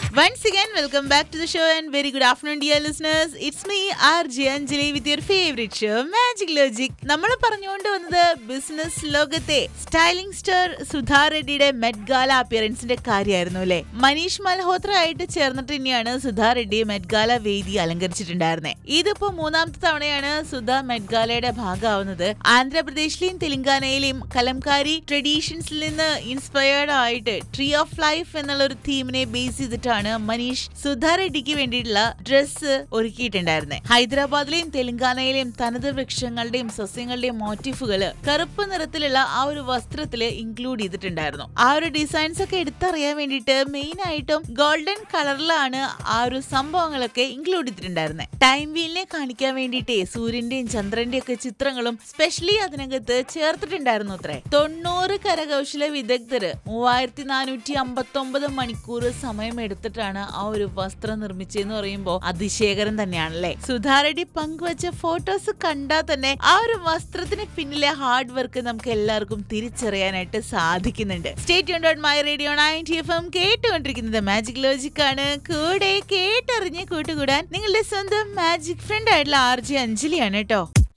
Once again, welcome back to the show and very good afternoon, dear listeners. It's me, RJ Anjali, with your favorite show, Magic Logic. നമ്മൾ പറഞ്ഞുകൊണ്ട് വന്നത് business ലോകത്തെ styling star Sudha റെഡ്ഡിയുടെ Met Gala അപ്പിയറൻസിന്റെ കാര്യമായിരുന്നു അല്ലെ മനീഷ് മൽഹോത്ര ആയിട്ട് ചേർന്നിട്ട് തന്നെയാണ് സുധാ റെഡ്ഡി മെറ്റ് ഗാല വേദി അലങ്കരിച്ചിട്ടുണ്ടായിരുന്നത് ഇതിപ്പോ മൂന്നാമത്തെ തവണയാണ് സുധ മെറ്റ് ഗാലയുടെ ഭാഗമാവുന്നത് ആന്ധ്രാപ്രദേശിലെയും തെലങ്കാനയിലെയും കലംകാരി ട്രഡീഷൻസിൽ നിന്ന് ഇൻസ്പയർഡ് ആയിട്ട് ട്രീ ഓഫ് ലൈഫ് എന്നുള്ള ഒരു തീമിനെ ബേസ് ചെയ്തിട്ടാണ് മനീഷ് സുധാ റെഡ്ഡിക്ക് വേണ്ടിയിട്ടുള്ള ഡ്രസ്സ് ഒരുക്കിയിട്ടുണ്ടായിരുന്നത് ഹൈദരാബാദിലെയും തെലങ്കാനയിലെയും തനത് വൃക്ഷങ്ങളുടെയും സസ്യങ്ങളുടെയും മോട്ടീഫുകൾ കറുപ്പ് നിറത്തിലുള്ള ആ ഒരു വസ്ത്രത്തിൽ ഇൻക്ലൂഡ് ചെയ്തിട്ടുണ്ടായിരുന്നു ആ ഒരു ഡിസൈൻസ് ഒക്കെ എടുത്തറിയാൻ വേണ്ടിയിട്ട് മെയിൻ ആയിട്ടും ഗോൾഡൻ കളറിലാണ് ആ ഒരു സംഭവങ്ങളൊക്കെ ഇൻക്ലൂഡ് ചെയ്തിട്ടുണ്ടായിരുന്നത് ടൈം വീലിനെ കാണിക്കാൻ വേണ്ടിയിട്ടേ സൂര്യന്റെയും ചന്ദ്രന്റെയും ഒക്കെ ചിത്രങ്ങളും സ്പെഷ്യലി അതിനകത്ത് ചേർത്തിട്ടുണ്ടായിരുന്നു അത്രേ തൊണ്ണൂറ് കരകൗശല വിദഗ്ധര് മൂവായിരത്തി നാനൂറ്റി അമ്പത്തി ഒമ്പത് മണിക്കൂർ സമയം എടുത്തിട്ടാണ് ആ ഒരു വസ്ത്രം നിർമ്മിച്ചതെന്ന് പറയുമ്പോൾ അതിശയകരം തന്നെയാണല്ലേ സുധാരടി പങ്കുവച്ച ഫോട്ടോസ് കണ്ടാൽ തന്നെ ആ ഒരു വസ്ത്രത്തിന് പിന്നിലെ ഹാർഡ് വർക്ക് നമുക്ക് എല്ലാവർക്കും തിരിച്ചറിയാനായിട്ട് സാധിക്കുന്നുണ്ട് stay tuned my radio ninety F M കേട്ടുകൊണ്ടിരിക്കുന്നത് മാജിക് ലോജിക് ആണ് കൂടെ കേട്ടറിഞ്ഞ് കൂട്ടുകൂടാൻ നിങ്ങളുടെ സ്വന്തം മാജിക് ഫ്രണ്ട് ആയിട്ടുള്ള ആർ ജെ അഞ്ജലിയാണ് കേട്ടോ